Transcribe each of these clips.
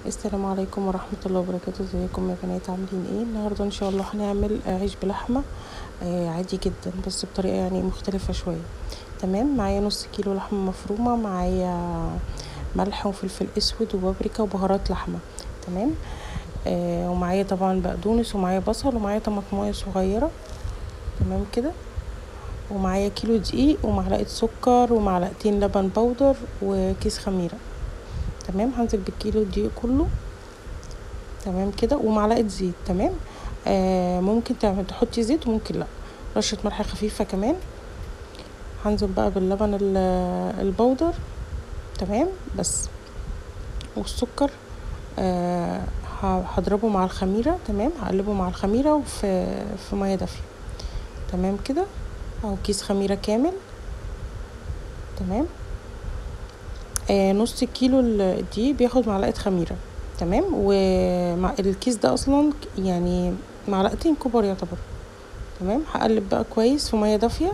السلام عليكم ورحمة الله وبركاته ازيكم يا بنات عاملين ايه النهاردة ان شاء الله هنعمل عيش بلحمة آه عادي جدا بس بطريقة يعني مختلفة شوية تمام معايا نص كيلو لحمة مفرومة معايا ملح وفلفل اسود وبابريكا وبهارات لحمة تمام آه ومعايا طبعا بقدونس ومعايا بصل ومعايا طماطمايه صغيرة تمام كده ومعايا كيلو دقيق ومعلقة سكر ومعلقتين لبن بودر وكيس خميرة تمام هنزل بالكيلو الدقيق كله تمام كده ومعلقه زيت تمام آه ممكن تعمل تحطي زيت وممكن لا رشه ملح خفيفه كمان هنزل بقى باللبن البودر تمام بس والسكر آه هضربه مع الخميره تمام هقلبه مع الخميره وفي في ميه دافيه تمام كده اهو كيس خميره كامل تمام آه نص كيلو الدقيق بياخد معلقه خميره تمام والكيس ده اصلا يعني معلقتين كبار يعتبر تمام هقلب بقى كويس في ميه دافيه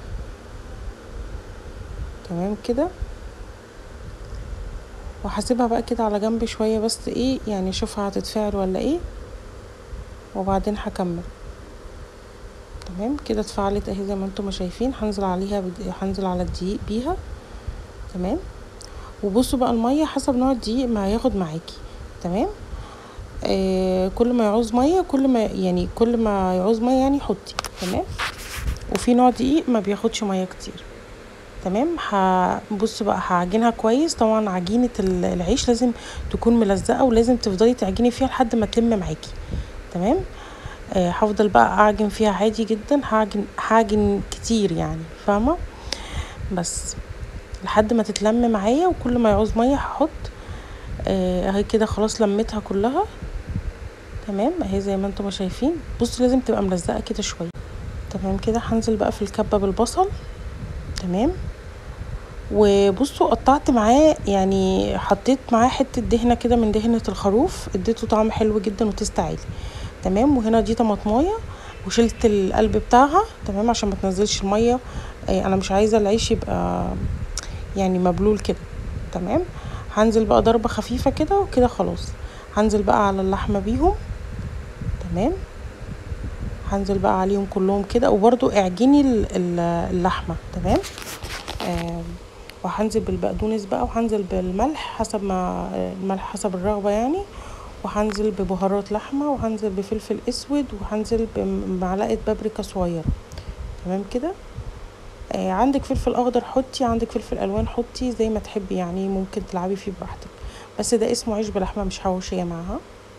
تمام كده وهسيبها بقى كده على جنب شويه بس ايه يعني اشوفها هتتفاعل ولا ايه وبعدين هكمل تمام كده اتفعلت اهي زي ما انتم شايفين هنزل عليها بد... هنزل على الدقيق بيها تمام وبصوا بقى الميه حسب نوع الدقيق ما هياخد معاكي تمام آه كل ما يعوز ميه كل ما يعني كل ما يعوز ميه يعني حطي تمام وفي نوع دقيق ما بياخدش ميه كتير تمام هبص بقى هعجنها كويس طبعا عجينه العيش لازم تكون ملزقه ولازم تفضلي تعجني فيها لحد ما تلم معاكي تمام آه هفضل بقى اعجن فيها عادي جدا هعجن هعجن كتير يعني فاهمه بس لحد ما تتلم معايا وكل ما يعوز ميه هحط اهي كده خلاص لميتها كلها تمام اهي زي ما انتم شايفين بصوا لازم تبقى ملزقه كده شويه تمام كده هنزل بقى في الكبه بالبصل تمام وبصوا قطعت معاه يعني حطيت معاه حته دهنه كده من دهنه الخروف اديته طعم حلو جدا وتست عالي تمام وهنا دي طماطمايه وشلت القلب بتاعها تمام عشان ما تنزلش الميه انا مش عايزه العيش يبقى يعني مبلول كده تمام هنزل بقى ضربة خفيفة كده وكده خلاص هنزل بقى على اللحمة بيهم تمام هنزل بقى عليهم كلهم كده وبرضو اعجني اللحمة تمام آه وهنزل بالبقدونس بقى وهنزل بالملح حسب ما الملح حسب الرغبة يعني وهنزل ببهارات لحمة وهنزل بفلفل اسود وهنزل بمعلقة بابريكا صغيرة تمام كده آه عندك فلفل اخضر حطي عندك فلفل الوان حطي زي ما تحبي يعني ممكن تلعبي فيه براحتك بس ده اسمه عيش بلحمه مش حواوشيه معاها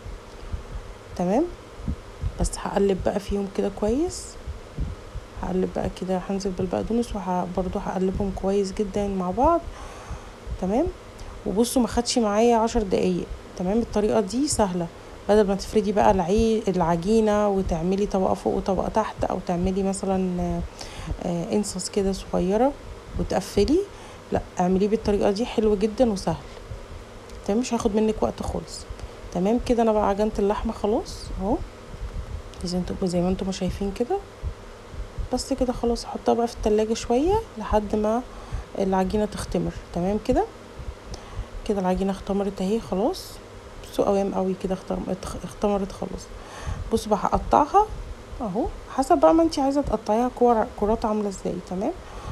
تمام بس هقلب بقى فيهم كده كويس هقلب بقى كده هنزل بالبقدونس وبرضو هقلبهم كويس جدا مع بعض تمام وبصوا ما خدش معايا عشر دقايق تمام الطريقه دي سهله بدل ما تفردي بقى العي... العجينه وتعملي طبقه فوق وطبقه تحت او تعملي مثلا آه انصص كده صغيره وتقفلي لا اعمليه بالطريقه دي حلو جدا وسهل تمام مش هاخد منك وقت خالص تمام كده انا بقى عجنت اللحمه خلاص اهو زي انتم زي ما انتم شايفين كده بس كده خلاص احطها بقى في التلاجة شويه لحد ما العجينه تختمر تمام كده كده العجينه اختمرت اهي خلاص بصوا قوام قوي كده اختمرت خلاص بصوا بقى هقطعها اهو حسب بقى ما انت عايزه تقطعيها كور كرات عامله ازاي تمام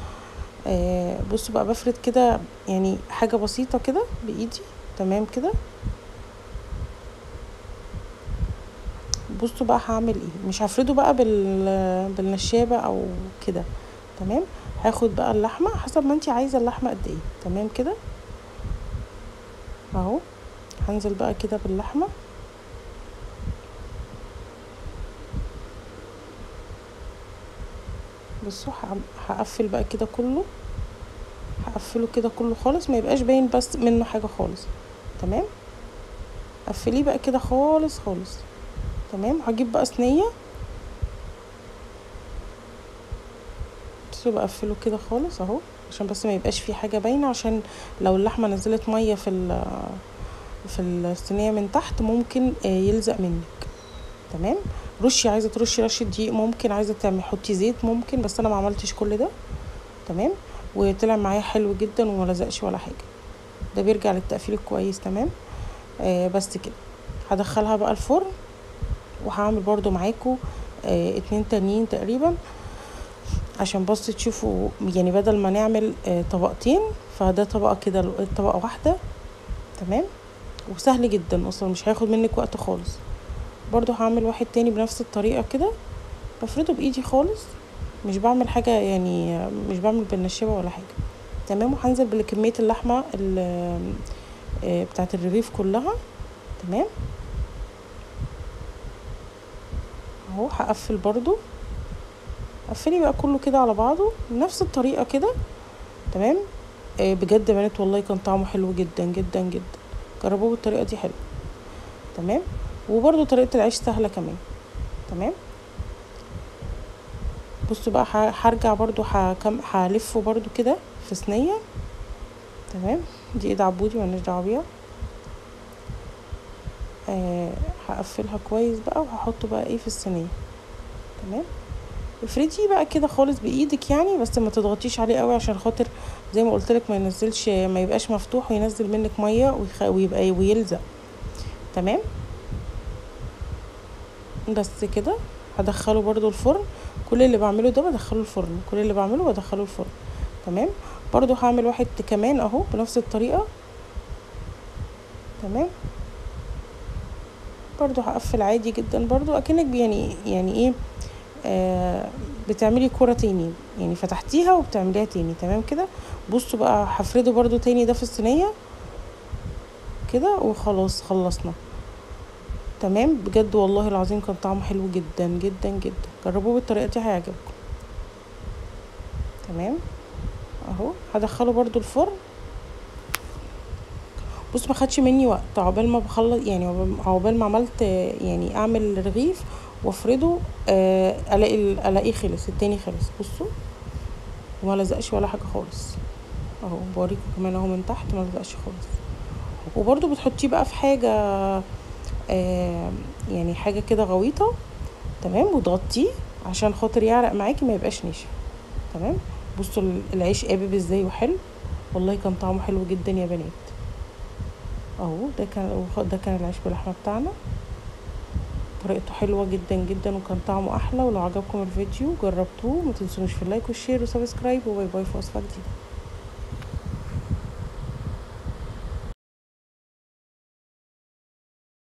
آه بصوا بقى بفرد كده يعني حاجه بسيطه كده بايدي تمام كده بصوا بقى هعمل ايه مش هفرده بقى بال بالنشابه او كده تمام هاخد بقى اللحمه حسب ما انت عايزه اللحمه قد ايه تمام كده اهو هنزل بقى كده باللحمه بصوا هقفل بقى كده كله هقفله كده كله خالص ما يبقاش باين بس منه حاجه خالص تمام قفليه بقى كده خالص خالص تمام هجيب بقى صينيه بصوا بقفله كده خالص اهو عشان بس ما يبقاش فيه حاجه باينه عشان لو اللحمه نزلت ميه في في الصينيه من تحت ممكن يلزق منك تمام رشي عايزه ترشي رشه دقيق ممكن عايزه تعملي حطي زيت ممكن بس انا ما عملتش كل ده تمام وطلع معايا حلو جدا وما لزقش ولا حاجه ده بيرجع للتقفيل الكويس تمام آه بس كده هدخلها بقى الفرن وهعمل برضو معاكم آه اتنين تانيين تقريبا عشان بس تشوفوا يعني بدل ما نعمل آه طبقتين فده طبقة كده طبقة واحدة تمام وسهل جدا اصلا مش هياخد منك وقت خالص برضو هعمل واحد تاني بنفس الطريقة كده بفرده بايدي خالص مش بعمل حاجة يعني مش بعمل بالنشابة ولا حاجة تمام وهنزل بكمية اللحمة بتاعت الرغيف كلها تمام اهو هقفل برضو قفلي بقى كله كده على بعضه نفس الطريقة كده تمام آه بجد يا بنات والله كان طعمه حلو جدا جدا جدا جربوه بالطريقة دي حلو تمام وبرضو طريقة العيش سهلة كمان تمام بصوا بقى هرجع برضو هكم هلفه برضو كده في صينية تمام دي ايد عبودي ملناش دعوة بيها آه هقفلها كويس بقى وهحطه بقى ايه في الصينية تمام افردي بقى كده خالص بايدك يعني بس ما تضغطيش عليه قوي عشان خاطر زي ما قلت لك ما ينزلش ما يبقاش مفتوح وينزل منك ميه ويخ... ويبقى ويلزق تمام بس كده هدخله برضو الفرن كل اللي بعمله ده بدخله الفرن كل اللي بعمله بدخله الفرن تمام برضو هعمل واحد كمان اهو بنفس الطريقه تمام برضو هقفل عادي جدا برضو اكنك يعني يعني ايه آه بتعملي كرة تاني يعني فتحتيها وبتعمليها تاني تمام كده بصوا بقى هفرده برضو تاني ده في الصينية كده وخلاص خلصنا تمام بجد والله العظيم كان طعمه حلو جدا جدا جدا جربوه بالطريقة دي هيعجبكم تمام اهو هدخله برضو الفرن بص ما خدش مني وقت عقبال ما بخلص يعني عقبال ما عملت يعني اعمل رغيف وافرده آه الاقي الاقيه خلص التاني خلص بصوا وما لزقش ولا حاجه خالص اهو بوريكم كمان اهو من تحت ما لزقش خالص وبرده بتحطيه بقى في حاجه آه يعني حاجه كده غويطه تمام وتغطيه عشان خاطر يعرق معاكي ما يبقاش ناشف تمام بصوا العيش قابب ازاي وحلو والله كان طعمه حلو جدا يا بنات اهو ده كان ده كان العيش باللحمه بتاعنا طريقته حلوة جدا جدا وكان طعمه أحلى ولو عجبكم الفيديو جربتوه ما تنسونوش في اللايك والشير وسبسكرايب وباي باي في وصفة جديدة